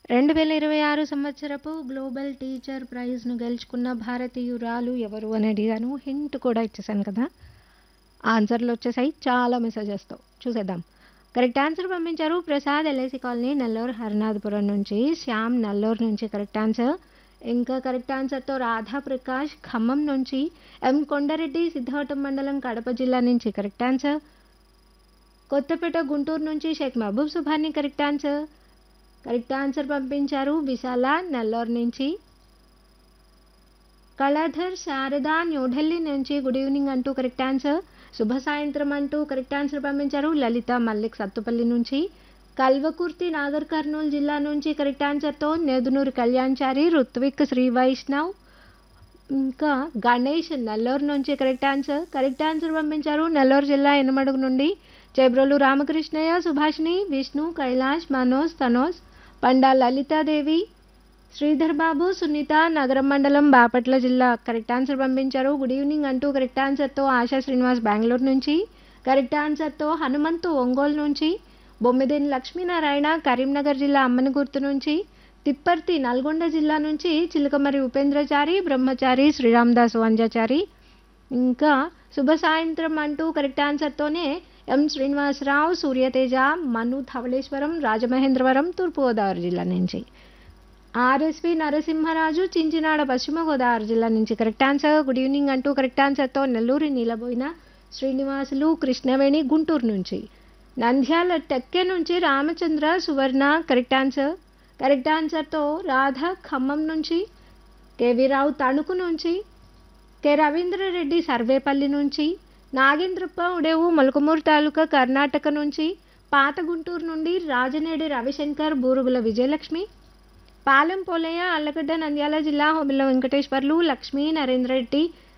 రెండు వేల ఇరవై ఆరు సంవత్సరపు గ్లోబల్ టీచర్ ప్రైజ్ను గెలుచుకున్న భారతీయురాలు ఎవరు అని అడిగాను హింట్ కూడా ఇచ్చేసాను కదా ఆన్సర్లు వచ్చేసాయి చాలా మెసేజెస్తో చూసేద్దాం కరెక్ట్ ఆన్సర్ పంపించారు ప్రసాద్ ఎల్ఐసి కాలనీ నెల్లూరు హరినాథపురం నుంచి శ్యామ్ నెల్లూరు నుంచి కరెక్ట్ ఆన్సర్ ఇంకా కరెక్ట్ ఆన్సర్తో రాధా ప్రకాష్ ఖమ్మం నుంచి ఎం కొండారెడ్డి సిద్ధావటం మండలం కడప జిల్లా నుంచి కరెక్ట్ ఆన్సర్ కొత్తపేట గుంటూరు నుంచి Sheikh Mahaboob Subhani correct answer correct answer పంపించారు విశాల నెల్లూరు నుంచి కళాధర్ శారద న్యూఢిల్లీ నుంచి గుడ్ ఈవినింగ్ అంటూ కరెక్ట్ ఆన్సర్ శుభ సాయంత్రం అంటూ కరెక్ట్ ఆన్సర్ పంపించారు లలిత మల్లిక్ సత్తుపల్లి నుంచి కల్వకుర్తి నాగర్ కర్నూలు జిల్లా నుంచి కరెక్ట్ ఆన్సర్తో నెదునూరు కళ్యాణ్చారి రుత్విక్ శ్రీ వైష్ణవ్ ఇంకా గణేష్ నెల్లూరు నుంచి కరెక్ట్ ఆన్సర్ కరెక్ట్ ఆన్సర్ పంపించారు నెల్లూరు జిల్లా ఎనమడుగు నుండి చేబ్రోలు రామకృష్ణయ్య సుభాషిణి విష్ణు కైలాష్ మనోజ్ తనోజ్ పండా లలితాదేవి శ్రీధర్ బాబు సునీత నగరం మండలం బాపట్ల జిల్లా కరెక్ట్ ఆన్సర్ పంపించారు గుడ్ ఈవినింగ్ అంటూ కరెక్ట్ ఆన్సర్తో ఆశా శ్రీనివాస్ బెంగళూరు నుంచి కరెక్ట్ ఆన్సర్తో హనుమంతు ఒంగోలు నుంచి బొమ్మిదేని లక్ష్మీనారాయణ కరీంనగర్ జిల్లా అమ్మనగుర్తు నుంచి తిప్పర్తి నల్గొండ జిల్లా నుంచి చిలకమరి ఉపేంద్రచారి బ్రహ్మచారి శ్రీరామదాసు వంజాచారి ఇంకా శుభ సాయంత్రం అంటూ కరెక్ట్ ఆన్సర్తోనే ఎం శ్రీనివాసరావు సూర్యతేజ మను ధవళేశ్వరం రాజమహేంద్రవరం తూర్పుగోదావరి జిల్లా నుంచి ఆర్ఎస్వి నరసింహరాజు చించినాడ పశ్చిమ గోదావరి జిల్లా నుంచి కరెక్ట్ ఆన్సర్ గుడ్ ఈవినింగ్ అంటూ కరెక్ట్ ఆన్సర్తో నెల్లూరు నీలబోయిన శ్రీనివాసులు కృష్ణవేణి గుంటూరు నుంచి నంద్యాల టెక్కె నుంచి Ramachandra Suvarna correct answer correct ఆన్సర్తో రాధ ఖమ్మం నుంచి కేవీ రావు తణుకు నుంచి కె రవీంద్రరెడ్డి సర్వేపల్లి నుంచి నాగేంద్రప్ప ఉడేవు మొలకమూరు తాలూకా కర్ణాటక నుంచి పాత గుంటూరు నుండి రాజనేడి రవిశంకర్ బూరుగుల విజయలక్ష్మి పాలెం పోలయ్య అల్లగడ్డ నంద్యాల జిల్లా హోమిల వెంకటేశ్వర్లు లక్ష్మీ నరేంద్ర రెడ్డి